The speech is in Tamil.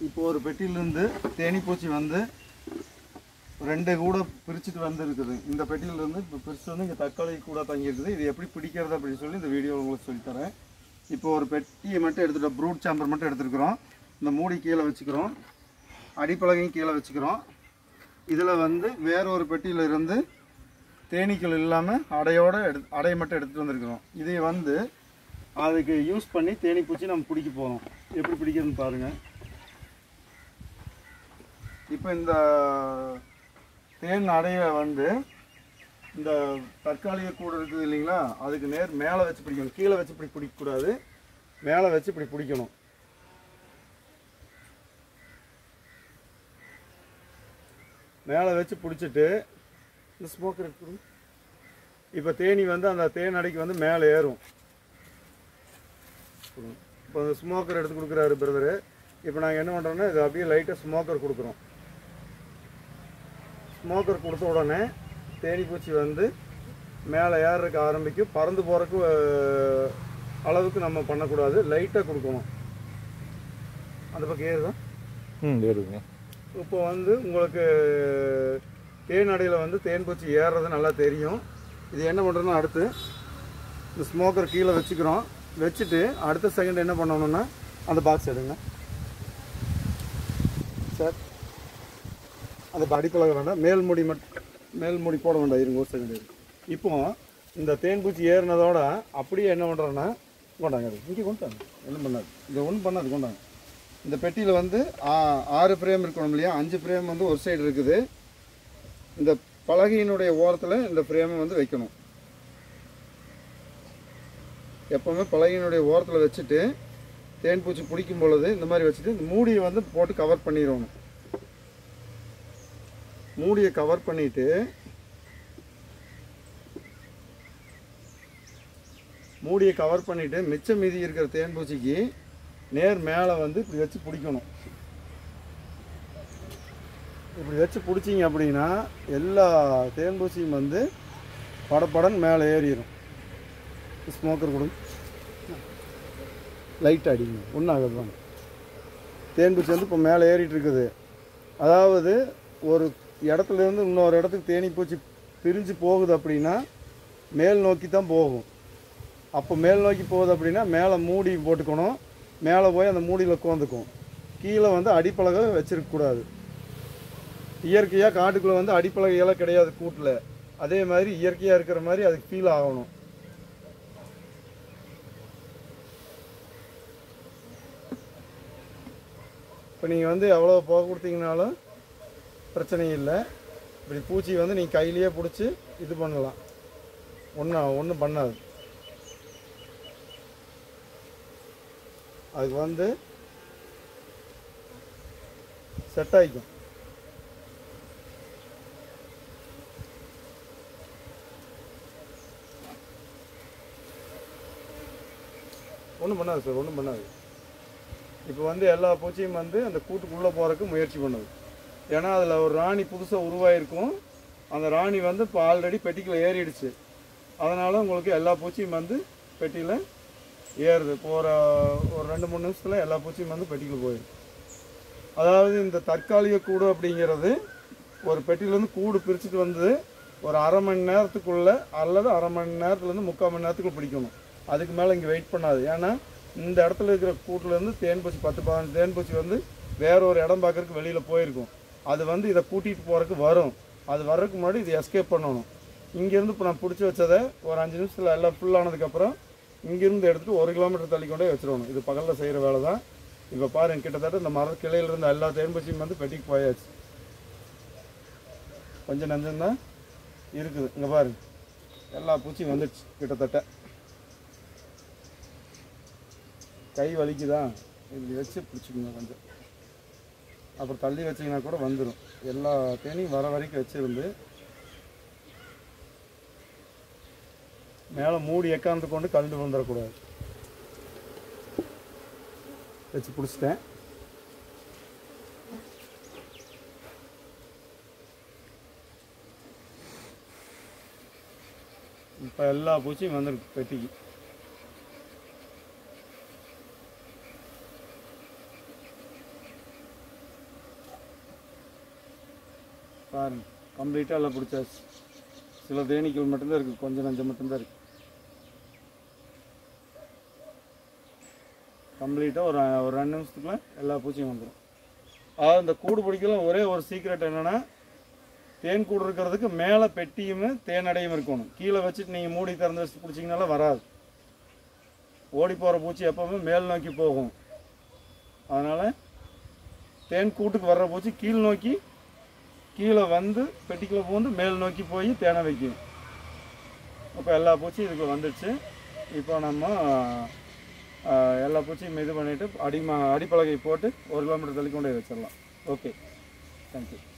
இப்போ ஒரு பெட்டியிலேருந்து தேனீப்பூச்சி வந்து ரெண்டு கூட பிரிச்சுட்டு வந்துருக்குது இந்த பெட்டியிலேருந்து இப்போ பிரிச்சு வந்து இங்கே தக்காளி கூட தங்கியிருக்குது இது எப்படி பிடிக்கிறது அப்படின்னு சொல்லி இந்த வீடியோ உங்களுக்கு சொல்லித்தரேன் இப்போ ஒரு பெட்டியை மட்டும் எடுத்துட்டோம் ப்ரூட் சாம்பர் மட்டும் எடுத்துருக்குறோம் இந்த மூடி கீழே வச்சுக்கிறோம் அடிப்பலகையும் கீழே வச்சுக்கிறோம் இதில் வந்து வேற ஒரு பெட்டியில இருந்து தேனீக்கள் இல்லாமல் அடையோட எடு அடையை மட்டும் எடுத்துகிட்டு வந்திருக்கிறோம் இதை வந்து அதுக்கு யூஸ் பண்ணி தேனீ பூச்சி நம்ம பிடிக்க போகிறோம் எப்படி பிடிக்கிறதுன்னு பாருங்கள் இப்போ இந்த தேன் அடையை வந்து இந்த தற்காலிக கூடு இருக்குது இல்லைங்களா அதுக்கு நேர் மேலே வச்சு பிடிக்கணும் கீழே வச்சு இப்படி பிடிக்கக்கூடாது மேலே வச்சு இப்படி பிடிக்கணும் மேலே வச்சு பிடிச்சிட்டு இந்த ஸ்மோக்கர் இருக்குது இப்போ தேனி வந்து அந்த தேன் அடைக்கு வந்து மேலே ஏறும் இப்போ அந்த ஸ்மோக்கர் எடுத்து கொடுக்குறாரு பிரதரு இப்போ நாங்கள் என்ன பண்ணுறோன்னா இது அப்படியே லைட்டாக ஸ்மோக்கர் கொடுக்குறோம் ஸ்மோக்கர் கொடுத்த உடனே தேனி பூச்சி வந்து மேலே ஏறதுக்கு ஆரம்பிக்கும் பறந்து போகிறக்கு அளவுக்கு நம்ம பண்ணக்கூடாது லைட்டாக கொடுக்கணும் அந்த பக்கம் ஏறுதான் ம் ஏறுங்க இப்போ வந்து உங்களுக்கு தேன் அடையில் வந்து தேன் பூச்சி ஏறுறது நல்லா தெரியும் இது என்ன பண்ணுறோன்னா அடுத்து இந்த ஸ்மோக்கர் கீழே வச்சுக்கிறோம் வச்சுட்டு அடுத்த செகண்ட் என்ன பண்ணணும்னா அந்த பாக்ஸ் எடுங்க சார் அந்த அடிப்பழக வேண்டாம் மேல் முடி மட்டும் மேல் முடி போட வேண்டாம் இருங்க ஒரு செகண்ட் இருக்கு இப்போ இந்த தேன் பூச்சி ஏறினதோட அப்படியே என்ன பண்ணுறோன்னா கொண்டாங்க அது இங்கே கொண்டாங்க என்ன பண்ணாது இதை ஒன்றும் பண்ணாது கொண்டாங்க இந்த பெட்டியில் வந்து ஆ- ஆறு ஃப்ரேம் இருக்கணும் இல்லையா அஞ்சு ஃப்ரேம் வந்து ஒரு சைடு இருக்குது இந்த பலகையினுடைய ஓரத்தில் இந்த ஃப்ரேமை வந்து வைக்கணும் எப்போவுமே பலகையினுடைய ஓரத்தில் வச்சுட்டு தேன் பூச்சி பிடிக்கும் பொழுது இந்த மாதிரி வச்சுட்டு இந்த மூடியை வந்து போட்டு கவர் பண்ணிடணும் மூடியை கவர் பண்ணிட்டு மூடியை கவர் பண்ணிட்டு மிச்சம் மீதி இருக்கிற தேன் பூச்சிக்கு நேர் மேலே வந்து இப்படி வச்சு பிடிக்கணும் இப்படி வச்சு பிடிச்சிங்க அப்படின்னா எல்லா தேன்பூச்சியும் வந்து படப்படன்னு மேலே ஏறிடும் ஸ்மோக்கர் கொடுங்க லைட் அடிங்க ஒன்றும் ஆகாது வாங்க தேன்பூச்சி வந்து இப்போ மேலே ஏறிட்டு இருக்குது அதாவது ஒரு இடத்துல இருந்து இன்னொரு இடத்துக்கு தேனீப்பூச்சி பிரிஞ்சு போகுது அப்படின்னா மேல் நோக்கி தான் போகும் அப்போ மேல் நோக்கி போகுது அப்படின்னா மேலே மூடி போட்டுக்கணும் மேலே போய் அந்த மூடியில் உட்காந்துக்கும் கீழே வந்து அடிப்பலகை வச்சிருக்கக்கூடாது இயற்கையாக காட்டுக்குள்ளே வந்து அடிப்பலகையெல்லாம் கிடையாது கூட்டில் அதே மாதிரி இயற்கையாக இருக்கிற மாதிரி அதுக்கு ஃபீல் ஆகணும் இப்போ நீங்கள் வந்து எவ்வளோ போக கொடுத்தீங்கனாலும் பிரச்சனை இல்லை இப்படி பூச்சி வந்து நீங்கள் கையிலேயே பிடிச்சி இது பண்ணலாம் ஒன்றும் ஒன்றும் பண்ணாது அதுக்கு வந்து செட் ஆகிக்கும் ஒன்றும் பண்ணாது சார் ஒன்றும் பண்ணாது இப்போ வந்து எல்லா பூச்சியும் வந்து அந்த கூட்டுக்குள்ளே போகிறதுக்கு முயற்சி பண்ணுது ஏன்னா அதில் ஒரு ராணி புதுசாக உருவாயிருக்கும் அந்த ராணி வந்து இப்போ ஆல்ரெடி பெட்டிக்குள்ள ஏறிடுச்சு அதனால் உங்களுக்கு எல்லா பூச்சியும் வந்து பெட்டியில் ஏறுது இப்போ ஒரு ஒரு ரெண்டு மூணு நிமிஷத்தில் எல்லா பூச்சியும் வந்து பெட்டிக்குள்ள போயிடும் அதாவது இந்த தற்காலிக கூடு அப்படிங்கிறது ஒரு பெட்டியிலேருந்து கூடு பிரிச்சுட்டு வந்து ஒரு அரை மணி நேரத்துக்குள்ள அல்லது அரை மணி நேரத்துலேருந்து முக்கால் மணி நேரத்துக்குள்ள பிடிக்கணும் அதுக்கு மேலே இங்கே வெயிட் பண்ணாது ஏன்னா இந்த இடத்துல இருக்கிற கூட்டிலேருந்து தேன்பூச்சி பத்து பதினஞ்சு தேன்பூச்சி வந்து வேற ஒரு இடம் பார்க்கறதுக்கு வெளியில் போயிருக்கும் அது வந்து இதை கூட்டிகிட்டு போகிறதுக்கு வரும் அது வர்றதுக்கு முன்னாடி இது எஸ்கேப் பண்ணணும் இங்கேருந்து இப்போ நான் பிடிச்சி வச்சதை ஒரு அஞ்சு நிமிஷத்தில் எல்லாம் full ஆனதுக்கப்புறம் இங்கேருந்து எடுத்துகிட்டு ஒரு கிலோமீட்டர் தள்ளி கொண்டே வச்சிடணும் இது பகலில் செய்கிற வேலை தான் இப்போ பாருங்க கிட்டத்தட்ட இந்த மர கிளையில இருந்த எல்லா தேன்பூச்சியும் வந்து பெட்டிக்கு போயாச்சு கொஞ்சம் நஞ்சம்தான் இருக்குது இங்கே பாருங்க எல்லா பூச்சியும் வந்துடுச்சு கிட்டத்தட்ட கை வலிக்குதா இப்படி வச்சு பிடிச்சிக்கோங்க கொஞ்சம் அப்புறம் தள்ளி வச்சிங்கன்னா கூட வந்துடும் எல்லா தேனியும் வர வரைக்கும் வச்சிருந்து மேலே மூடி எக்காந்து கொண்டு கலந்து வந்துடக்கூடாது வச்சு பிடிச்சிட்டேன் இப்போ எல்லா பூச்சியும் வந்துருக்கு பெட்டிக்கு பாருங்க கம்ப்ளீட்டாக எல்லாம் பிடிச்சாச்சு சில தேனீக்கள் மட்டும்தான் இருக்குது கொஞ்சம் நஞ்சம் மட்டும்தான் இருக்குது கம்ப்ளீட்டாக ஒரு ஒரு ரெண்டு நிமிஷத்துக்குள்ள எல்லா பூச்சியும் வந்துடும் அதாவது இந்த கூடு பிடிக்கலாம் ஒரே ஒரு சீக்ரெட் என்னென்னா தேன் கூடு இருக்கிறதுக்கு மேலே பெட்டியும் தேனடையும் இருக்கணும் கீழே வச்சுட்டு நீங்கள் மூடி திறந்து வச்சு பிடிச்சிங்கனால வராது ஓடி போகிற பூச்சி எப்பவுமே மேல் நோக்கி போகும் அதனால் தேன் கூட்டுக்கு வர்ற பூச்சி கீழ் நோக்கி கீழே வந்து பெட்டிக்குள்ளே பூந்து மேல் நோக்கி போய் தேனை வைக்கும் அப்போ எல்லா பூச்சியும் இதுக்கு வந்துடுச்சு இப்போ நம்ம ஆஹ், எல்லா பூச்சியும் இது பண்ணிவிட்டு அடி ம- அடிப்பலகை போட்டு ஒரு கிலோமீட்டர் தள்ளி கொண்டு போய் வச்சிடலாம் ஓகே தேங்க்யூ